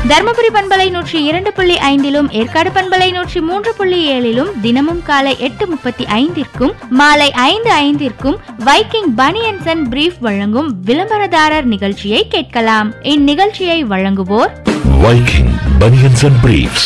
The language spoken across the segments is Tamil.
தருமபுரி பண்பலை நூற்றி இரண்டு புள்ளி ஐந்திலும் ஏற்காடு பண்பலை நூற்றி மூன்று புள்ளி ஏழிலும் தினமும் காலை எட்டு முப்பத்தி ஐந்திற்கும் மாலை ஐந்து ஐந்திற்கும் வைக்கிங் பனியன்சன் அண்ட் பிரீஃப் வழங்கும் விளம்பரதாரர் நிகழ்ச்சியை கேட்கலாம் இந்நிகழ்ச்சியை வழங்குவோர் Viking Bunions and Briefs.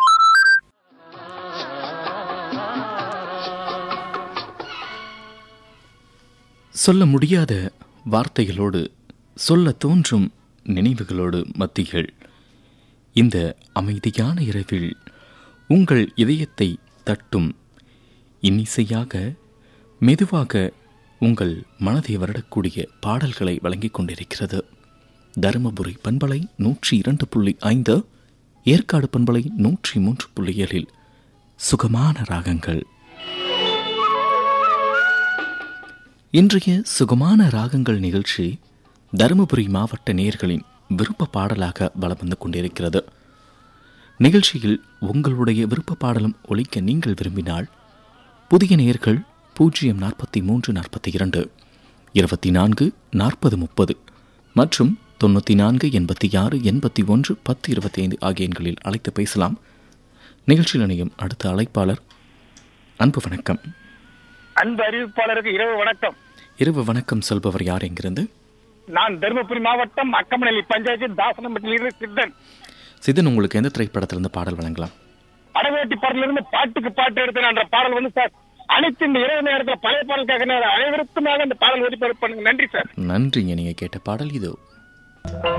சொல்ல முடியாத வார்த்தைகளோடு சொல்ல தோன்றும் நினைவுகளோடு மத்திகள் இந்த அமைதியான இரவில் உங்கள் இதயத்தை தட்டும் இன்னிசையாக மெதுவாக உங்கள் மனதை வருடக்கூடிய பாடல்களை வழங்கிக் கொண்டிருக்கிறது தருமபுரி பண்பலை நூற்றி இரண்டு புள்ளி ஐந்து ஏற்காடு பண்பலை நூற்றி மூன்று புள்ளி ஏழில் சுகமான ராகங்கள் இன்றைய சுகமான ராகங்கள் நிகழ்ச்சி தருமபுரி மாவட்ட நேயர்களின் விருப்ப பாடலாக வலம் வந்து கொண்டிருக்கிறது நிகழ்ச்சியில் உங்களுடைய விருப்ப பாடலும் ஒலிக்க நீங்கள் விரும்பினால் புதிய நேயர்கள் பூஜ்ஜியம் நாற்பத்தி மூன்று நாற்பத்தி இரண்டு இருபத்தி நான்கு நாற்பது முப்பது மற்றும் தொண்ணூற்றி நான்கு எண்பத்தி ஆறு எண்பத்தி ஒன்று பத்து இருபத்தி ஐந்து ஆகிய எண்களில் அழைத்து பேசலாம் நிகழ்ச்சியில் இணையும் அடுத்த அழைப்பாளர் அன்பு வணக்கம் அன்பு அறிவிப்பாளருக்கு இரவு வணக்கம் இரவு வணக்கம் சொல்பவர் யார் எங்கிருந்து நான் தருமபுரி மாவட்டம் அக்கமநல்லி பஞ்சாயத்து தாசனம்பட்டியிலிருந்து சித்தன் சிதன் உங்களுக்கு எந்த திரைப்படத்திலிருந்து பாடல் வழங்கலாம் படவேட்டி பாடலிருந்து பாட்டுக்கு பாட்டு எடுத்தேன் என்ற பாடல் வந்து சார் அனைத்து இந்த இரவு நேரத்துல பழைய பாடலுக்காக நான் அனைவருக்குமாக இந்த பாடல் ஒளிபரப்பு பண்ணுங்க நன்றி சார் நன்றிங்க நீங்கள் கேட்ட பாடல் இதோ